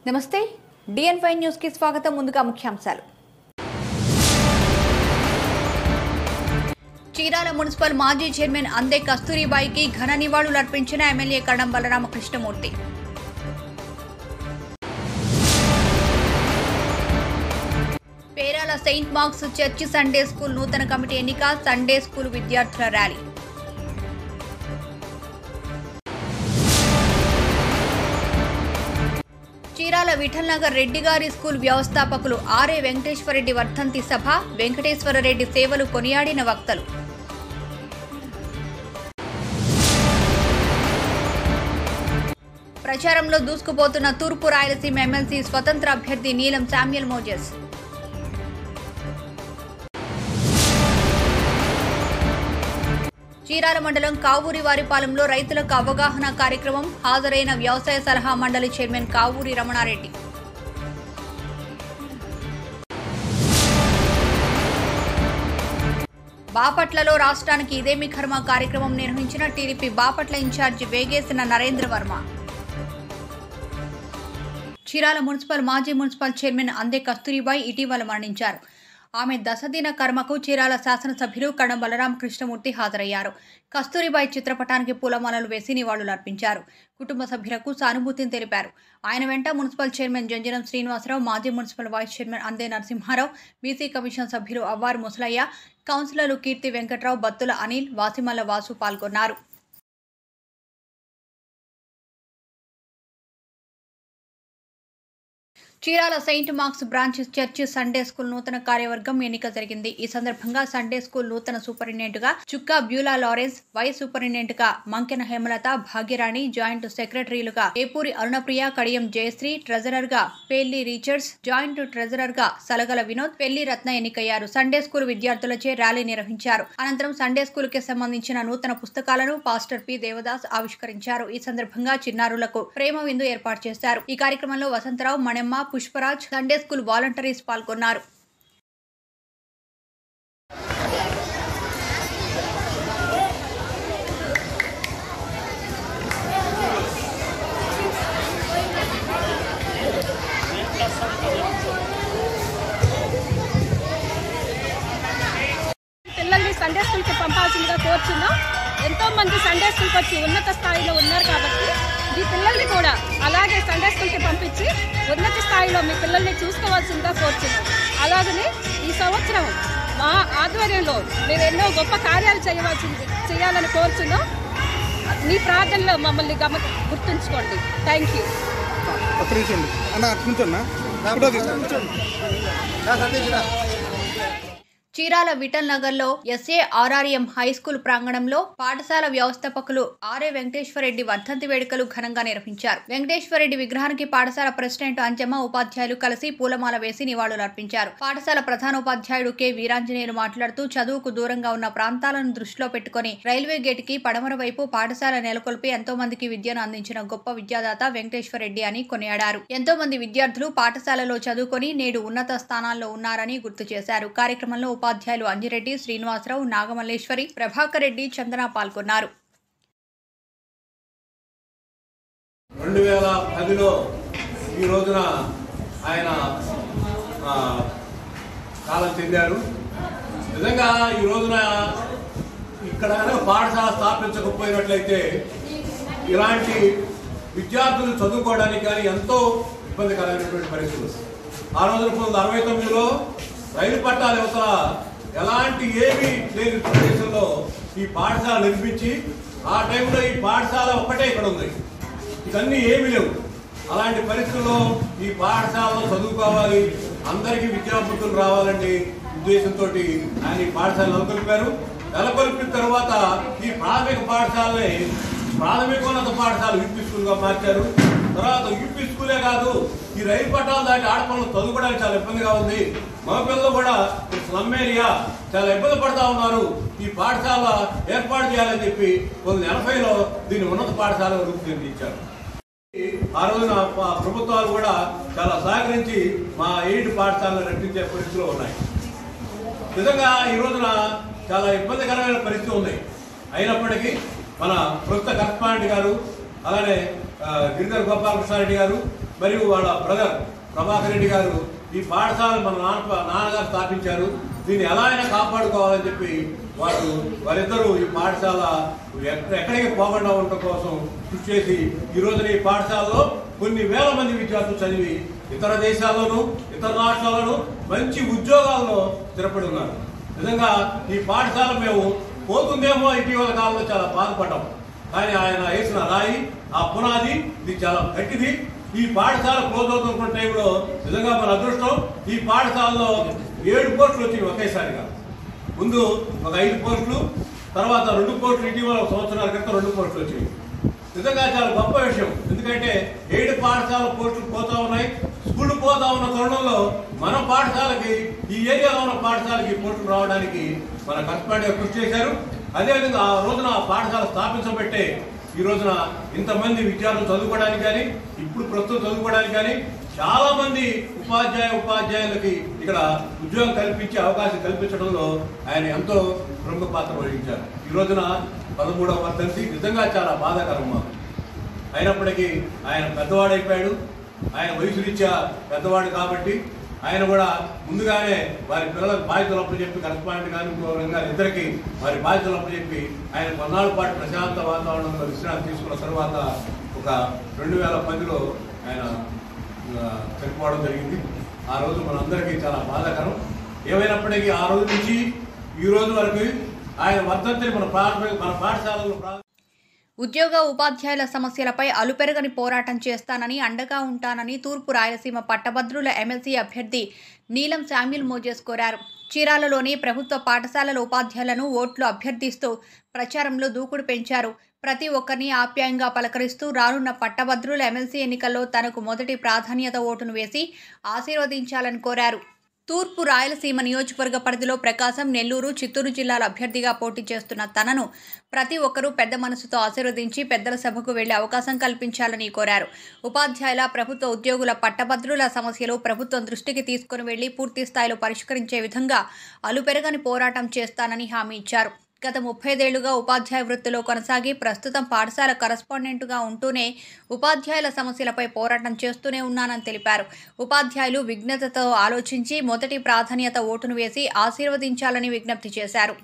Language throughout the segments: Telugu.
నమస్తే డిఎన్ ఫైవ్ న్యూస్ కి స్వాగతం ముందుగా ముఖ్యాంశాలు చీరాల మున్సిపల్ మాజీ చైర్మన్ అందే కస్తూరిబాయికి ఘన నివాళులు అర్పించిన MLA Kadam Balaramakrishnamurthy Perala saint Mark's church Sunday school నూతన కమిటీ ఎన్నిక సండే స్కూల్ విద్యార్థుల ర్యాలీ చీరాల విఠల్ నగర్ రెడ్డి గారి స్కూల్ వ్యవస్థాపకులు ఆర్ఏ వెంకటేశ్వరరెడ్డి వర్ధంతి సభ వెంకటేశ్వరరెడ్డి సేవలు కొనియాడిన వక్తలు ప్రచారంలో దూసుకుపోతున్న తూర్పు రాయలసీమ ఎమ్మెల్సీ స్వతంత్ర అభ్యర్థి నీలం శామ్యుల్ మోజెస్ చీరాల మండలం కావూరి వారిపాలెంలో రైతులకు అవగాహన కార్యక్రమం హాజరైన వ్యవసాయ సలహా మండలి చైర్మన్ కావూరి రమణారెడ్డి బాపట్లలో రాష్ట్రానికి ఇదేమి కర్మ కార్యక్రమం నిర్వహించిన TDP Bapatla incharge Vegesana Narendra Varma Chirala municipal మాజీ మున్సిపల్ చైర్మన్ అందే కస్తూరిబాయి ఇటీవల మరణించారు ఆమె దశదిన కర్మకు చీరాల శాసనసభ్యులు కడం బలరాం కృష్ణమూర్తి హాజరయ్యారు కస్తూరిబాయి చిత్రపటానికి పూలమాలలు వేసి నివాళులర్పించారు కుటుంబ సభ్యులకు సానుభూతిని తెలిపారు ఆయన వెంట మున్సిపల్ చైర్మన్ జంజనం శ్రీనివాసరావు మాజీ మున్సిపల్ వైస్ చైర్మన్ అందే నరసింహారావు బీసీ కమిషన్ సభ్యులు అవ్వారు ముసలయ్య కౌన్సిలర్లు కీర్తి వెంకట్రావు బత్తుల అనిల్ వాసిమల్ల వాసు పాల్గొన్నారు Chirala saint Mark's branch church Sunday school నూతన కార్యవర్గం ఎన్నిక జరిగింది ఈ సందర్భంగా సండే స్కూల్ నూతన సూపరింటెండెంట్ గా Chukka Beulah Lawrence vice superintendent గా మంకెన హేమలత భాగ్యరాణి జాయింట్ సెక్రటరీలుగా ఏపూరి అరుణప్రియ కడియం జయశ్రీ ట్రెజరర్ గా పేల్లి రీచర్డ్స్ జాయింట్ ట్రెజరర్ గా సలగల వినోద్ పెళ్లి రత్న ఎన్నికయ్యారు సండే స్కూల్ విద్యార్థులచే ర్యాలీ నిర్వహించారు అనంతరం సండే స్కూల్ కి సంబంధించిన నూతన పుస్తకాలను పాస్టర్ పి దేవదాస్ ఆవిష్కరించారు ఈ సందర్భంగా చిన్నారులకు ప్రేమ విందు ఏర్పాటు చేశారు ఈ కార్యక్రమంలో Vasantharao Manemma Pushparaj Sunday school volunteers పాల్గొన్నారు పిల్లల్ని సండే స్కూల్కి పంపాల్సిందిగా కోరుచున్నాం ఎంతో మంది సండే స్కూల్కి వచ్చి ఉన్నత స్థాయిలో ఉన్నారు కాబట్టి మీ పిల్లల్ని కూడా అలాగే సండే స్కూల్కి పంపించి ఉన్నత స్థాయిలో మీ పిల్లల్ని చూసుకోవాల్సిందిగా కోరుచున్నాం అలాగనే ఈ సంవత్సరం మా ఆధ్వర్యంలో మీరు ఎన్నో గొప్ప కార్యాలు చేయవలసింది చేయాలని కోరుచున్నాం మీ ప్రార్థనలో మమ్మల్ని గమ గుర్తుంచుకోండి థ్యాంక్ యూ ఒక్క నిమిషం ఉండు. అన్న అటు నుంచన్నా ఫోటో తీసుకో. చీరాల విఠల్ నగర్ లో ఎస్ఏ ఆర్ఆర్ఎం హై స్కూల్ ప్రాంగణంలో పాఠశాల వ్యవస్థాపకులు ఆర్ఏ వెంకటేశ్వరరెడ్డి వర్ధంతి వేడుకలు ఘనంగా నిర్వహించారు వెంకటేశ్వరరెడ్డి విగ్రహానికి పాఠశాల ప్రెసిడెంట్ అంజమ్మ ఉపాధ్యాయులు కలిసి పూలమాల వేసి నివాళులర్పించారు పాఠశాల ప్రధానోపాధ్యాయుడు కె వీరాంజనేయులు మాట్లాడుతూ చదువుకు దూరంగా ఉన్న ప్రాంతాలను దృష్టిలో పెట్టుకుని రైల్వే గేట్ కి పడమర వైపు పాఠశాల నెలకొల్పి ఎంతో మందికి విద్యను అందించిన గొప్ప విద్యాదాత వెంకటేశ్వరరెడ్డి అని కొనియాడారు ఎంతో మంది విద్యార్థులు పాఠశాలలో చదువుకొని నేడు ఉన్నత స్థానాల్లో ఉన్నారని గుర్తు చేశారు కార్యక్రమంలో ఉపాధ్యాయులు అంజిరెడ్డి శ్రీనివాసరావు నాగమల్లేశ్వరి ప్రభాకర్ రెడ్డి చందన పాల్గొన్నారు రెండు వేల పదిలో ఈ రోజున ఆయన ఆ, కాలం చెందారు నిజంగా ఈ రోజున ఇక్కడ కనుక పాఠశాల స్థాపించకపోయినట్లయితే ఇలాంటి విద్యార్థులు చదువుకోవడానికి కానీ ఎంతో ఇబ్బందికరమైనటువంటి పరిస్థితులు ఆ రోజున పంతొమ్మిది అరవై తొమ్మిదిలో రైలు పట్టాల యువతల ఎలాంటి ఏమీ లేని ప్రదేశంలో ఈ పాఠశాల నిర్మించి ఆ టైంలో ఈ పాఠశాల ఒక్కటే ఇక్కడ ఉంది ఇవన్నీ ఏమీ లేవు అలాంటి పరిస్థితుల్లో ఈ పాఠశాలలో చదువుకోవాలి అందరికీ విద్యాబుద్ధులు రావాలండి ఉద్దేశంతో ఆయన ఈ పాఠశాల నెలకొల్పారు నెలకొల్పిన తర్వాత ఈ ప్రాథమిక పాఠశాలని ప్రాథమికోన్నత పాఠశాల యూపీ స్కూల్గా మార్చారు తర్వాత యూపీ స్కూలే కాదు ఈ రైలు పట్టాలు దాటి ఆడపిల్లలు చదువుకోవడానికి చాలా ఇబ్బందిగా ఉంది మా పిల్లలు కూడా ఈ స్లమ్ ఏరియా చాలా ఇబ్బంది పడతా ఉన్నారు ఈ పాఠశాల ఏర్పాటు చేయాలని చెప్పి కొన్ని ఎనభైలో దీన్ని ఉన్నత పాఠశాల రూపుదిద్దించారు ఆ రోజున ప- ప్రభుత్వాలు కూడా చాలా సహకరించి మా ఎయిడ్ పాఠశాలను రక్షించే పరిస్థితిలో ఉన్నాయి నిజంగా ఈ రోజున చాలా ఇబ్బందికరమైన పరిస్థితి ఉంది అయినప్పటికీ మన ప్రస్తుత కరస్పాండెంట్ గారు అలానే ఆ, గిరిధర్ గోపాలకృష్ణారెడ్డి గారు మరియు వాళ్ళ బ్రదర్ ప్రభాకర్ రెడ్డి గారు ఈ పాఠశాల మన నాన్న నాన్నగారు స్థాపించారు దీన్ని ఎలా అయినా కాపాడుకోవాలని చెప్పి వారు వారిద్దరూ ఈ పాఠశాల ఎక్క- ఎక్కడికి పోకుండా ఉండటం కోసం కృషి చేసి ఈ రోజున ఈ పాఠశాలలో కొన్ని వేల మంది విద్యార్థులు చదివి ఇతర దేశాల్లోనూ ఇతర రాష్ట్రాల్లోనూ మంచి ఉద్యోగాల్లో స్థిరపడి ఉన్నారు నిజంగా ఈ పాఠశాల మేము పోతుందేమో ఇటీవల కాలంలో చాలా బాధపడ్డాం కానీ ఆయన వేసిన రాయి ఆ పునాది ఇది చాలా గట్టిది ఈ పాఠశాల క్లోజ్ అవుతున్న టైంలో నిజంగా మన అదృష్టం ఈ పాఠశాలలో ఏడు పోస్టులు వచ్చినాయి ఒకేసారిగా ముందు ఒక ఐదు పోస్టులు తర్వాత రెండు పోస్టులు ఇటీవల ఒక సంవత్సరాల క్రితం రెండు పోస్టులు వచ్చాయి నిజంగా చాలా గొప్ప విషయం ఎందుకంటే ఏడు పాఠశాల పోస్టులు పోతా ఉన్నాయి స్కూల్ పోతా ఉన్న తరుణంలో మన పాఠశాలకి ఈ ఏరియాలో ఉన్న పాఠశాలకి ఈ పోస్టులు రావడానికి మన కరెస్పాండ్ కృషి చేశారు అదేవిధంగా ఆ రోజున ఆ పాఠశాల స్థాపించబట్టే ఈ రోజున ఇంతమంది విద్యార్థులు చదువుకోవడానికి కానీ ఇప్పుడు ప్రస్తుతం చదువుకోవడానికి కానీ చాలా మంది ఉపాధ్యాయ ఉపాధ్యాయులకి ఇక్కడ ఉద్యోగం కల్పించే అవకాశం కల్పించడంలో ఆయన ఎంతో ప్రముఖ పాత్ర వహించారు ఈ రోజున పదమూడవ వర్ధంతి నిజంగా చాలా బాధాకరం మాకు అయినప్పటికీ ఆయన పెద్దవాడైపోయాడు ఆయన వయసు రీత్యా పెద్దవాడు కాబట్టి ఆయన కూడా ముందుగానే వారి పిల్లలకు బాధ్యతలు అప్పు చెప్పి కరస్పాండెంట్ కానీ ఇంకో కానీ ఇద్దరికి వారి బాధ్యతలు అప్పు చెప్పి ఆయన కొన్నాళ్ళ పాటు ప్రశాంత వాతావరణంలో విశ్రాంతి తీసుకున్న తర్వాత ఒక రెండు వేల పదిలో ఆయన ఆ, చనిపోవడం జరిగింది ఆ రోజు మనందరికీ చాలా బాధాకరం ఏమైనప్పటికీ ఆ రోజు నుంచి ఈ రోజు వరకు ఆయన వర్ధంతిని మన పాఠ మన పాఠశాలలో ప్రా ఉద్యోగ ఉపాధ్యాయుల సమస్యలపై అలుపెరగని పోరాటం చేస్తానని అండగా ఉంటానని తూర్పు రాయలసీమ పట్టభద్రుల ఎమ్మెల్సీ అభ్యర్థి నీలం శామ్యుల్ మోజెస్ కోరారు చీరాలలోని ప్రభుత్వ పాఠశాలల ఉపాధ్యాయులను ఓట్లు అభ్యర్థిస్తూ ప్రచారంలో దూకుడు పెంచారు ప్రతి ఒక్కరిని ఆప్యాయంగా పలకరిస్తూ రానున్న పట్టభద్రుల ఎమ్మెల్సీ ఎన్నికల్లో తనకు మొదటి ప్రాధాన్యత ఓటును వేసి ఆశీర్వదించాలని కోరారు తూర్పు రాయలసీమ నియోజకవర్గ పరిధిలో ప్రకాశం నెల్లూరు చిత్తూరు జిల్లాల అభ్యర్థిగా పోటీ చేస్తున్న తనను ప్రతి ఒక్కరూ పెద్ద మనసుతో ఆశీర్వదించి పెద్దల సభకు వెళ్లే అవకాశం కల్పించాలని కోరారు ఉపాధ్యాయుల ప్రభుత్వ ఉద్యోగుల పట్టభద్రుల సమస్యలు ప్రభుత్వం దృష్టికి తీసుకుని వెళ్లి పూర్తి స్థాయిలో పరిష్కరించే విధంగా అలుపెరగని పోరాటం చేస్తానని హామీ ఇచ్చారు గత ముప్పైదేళ్లుగా ఉపాధ్యాయ వృత్తిలో కొనసాగి ప్రస్తుతం పాఠశాల కరస్పాండెంట్గా ఉంటూనే ఉపాధ్యాయుల సమస్యలపై పోరాటం చేస్తూనే ఉన్నానని తెలిపారు ఉపాధ్యాయులు విఘ్నతతో ఆలోచించి మొదటి ప్రాధాన్యత ఓటును వేసి ఆశీర్వదించాలని విజ్ఞప్తి చేశారు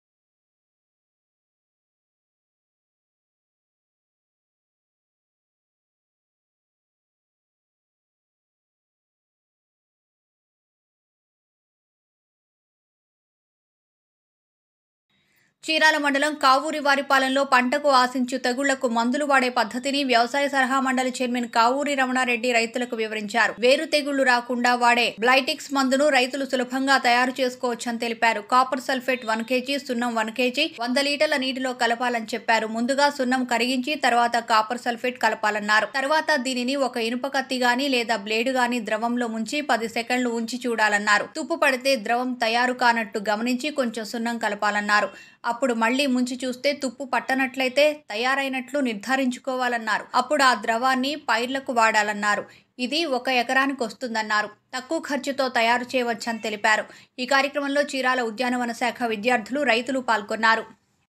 చీరాల మండలం కావూరి వారిపాలెంలో పంటకు ఆశించు తెగుళ్లకు మందులు వాడే పద్ధతిని వ్యవసాయ సలహా మండలి చైర్మన్ కావూరి రమణారెడ్డి రైతులకు వివరించారు వేరు తెగుళ్లు రాకుండా వాడే బ్లైటిక్స్ మందును రైతులు సులభంగా తయారు చేసుకోవచ్చని తెలిపారు కాపర్ సల్ఫేట్ వన్ కేజీ సున్నం వన్ కేజీ వంద లీటర్ల నీటిలో కలపాలని చెప్పారు ముందుగా సున్నం కరిగించి తర్వాత కాపర్ సల్ఫేట్ కలపాలన్నారు తర్వాత దీనిని ఒక ఇనుప కత్తి గాని లేదా బ్లేడు గాని ద్రవంలో ముంచి పది సెకండ్లు ఉంచి చూడాలన్నారు తుప్పు పడితే ద్రవం తయారు కానట్టు గమనించి కొంచెం సున్నం కలపాలన్నారు అప్పుడు మళ్ళీ ముంచి చూస్తే తుప్పు పట్టనట్లయితే తయారైనట్లు నిర్ధారించుకోవాలన్నారు అప్పుడు ఆ ద్రవాన్ని పైర్లకు వాడాలన్నారు ఇది ఒక ఎకరానికి వస్తుందన్నారు తక్కువ ఖర్చుతో తయారు చేయవచ్చని తెలిపారు ఈ కార్యక్రమంలో చీరాల ఉద్యానవన శాఖ విద్యార్థులు రైతులు పాల్గొన్నారు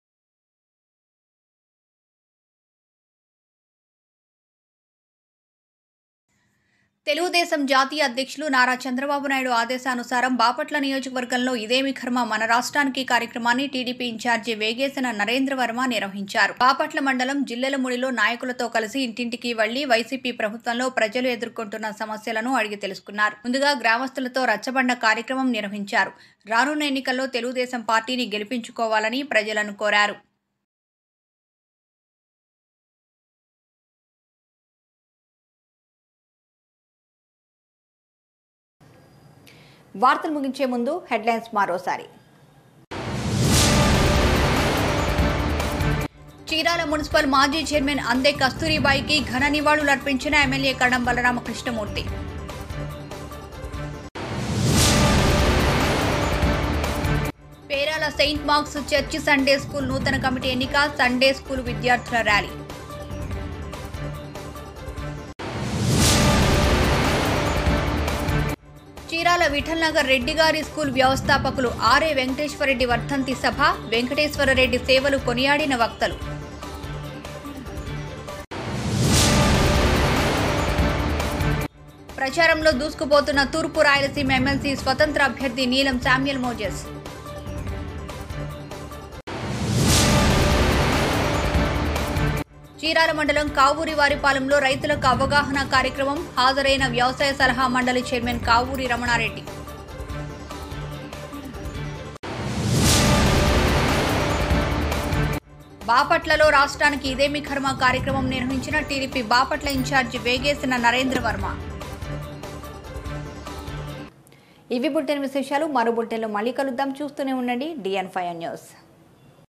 తెలుగుదేశం జాతీయ అధ్యక్షులు నారా చంద్రబాబు నాయుడు ఆదేశానుసారం బాపట్ల నియోజకవర్గంలో ఇదేమి కర్మ మన రాష్ట్రానికి కార్యక్రమాన్ని టీడీపీ ఇన్ఛార్జి వేగేసిన నరేంద్ర వర్మ నిర్వహించారు బాపట్ల మండలం జిల్లెలముడిలో నాయకులతో కలిసి ఇంటింటికి వెళ్లి వైసీపీ ప్రభుత్వంలో ప్రజలు ఎదుర్కొంటున్న సమస్యలను అడిగి తెలుసుకున్నారు ముందుగా గ్రామస్తులతో రచ్చబండ కార్యక్రమం నిర్వహించారు రానున్న ఎన్నికల్లో తెలుగుదేశం పార్టీని గెలిపించుకోవాలని ప్రజలను కోరారు వార్తలు ముగించే ముందు హెడ్లైన్స్ మరోసారి చీరాల మున్సిపల్ మాజీ చైర్మన్ అందే కస్తూరిబాయికి ఘన నివాళులర్పించిన MLA Kadam Balaramakrishnamurthy Perala saint Mark's church Sunday school నూతన కమిటీ ఎన్నిక సండే స్కూల్ విద్యార్థుల ర్యాలీ చీరాల విఠల్ నగర్ రెడ్డి గారి స్కూల్ వ్యవస్థాపకులు ఆర్ఏ వెంకటేశ్వరరెడ్డి వర్ధంతి సభ వెంకటేశ్వరరెడ్డి సేవలు కొనియాడిన వక్తలు ప్రచారంలో దూసుకుపోతున్న తూర్పు రాయలసీమ ఎమ్మెల్సీ స్వతంత్ర అభ్యర్థి నీలం శామ్యుల్ మోజెస్ చీరాల మండలం కావూరి వారిపాలెంలో రైతులకు అవగాహన కార్యక్రమం హాజరైన వ్యవసాయ సలహా మండలి చైర్మన్ కావూరి రమణారెడ్డి బాపట్లలో రాష్ట్రానికి ఇదేమి కర్మ కార్యక్రమం నిర్వహించిన టీడీపీ బాపట్ల ఇన్ఛార్జి వేగేసిన నరేంద్ర వర్మ ఇవి బులెటిన్ విశేషాలు మరో బులెటిన్లో మళ్ళీ కలుద్దాం చూస్తూనే ఉండండి డిఎన్ ఫైవ్ న్యూస్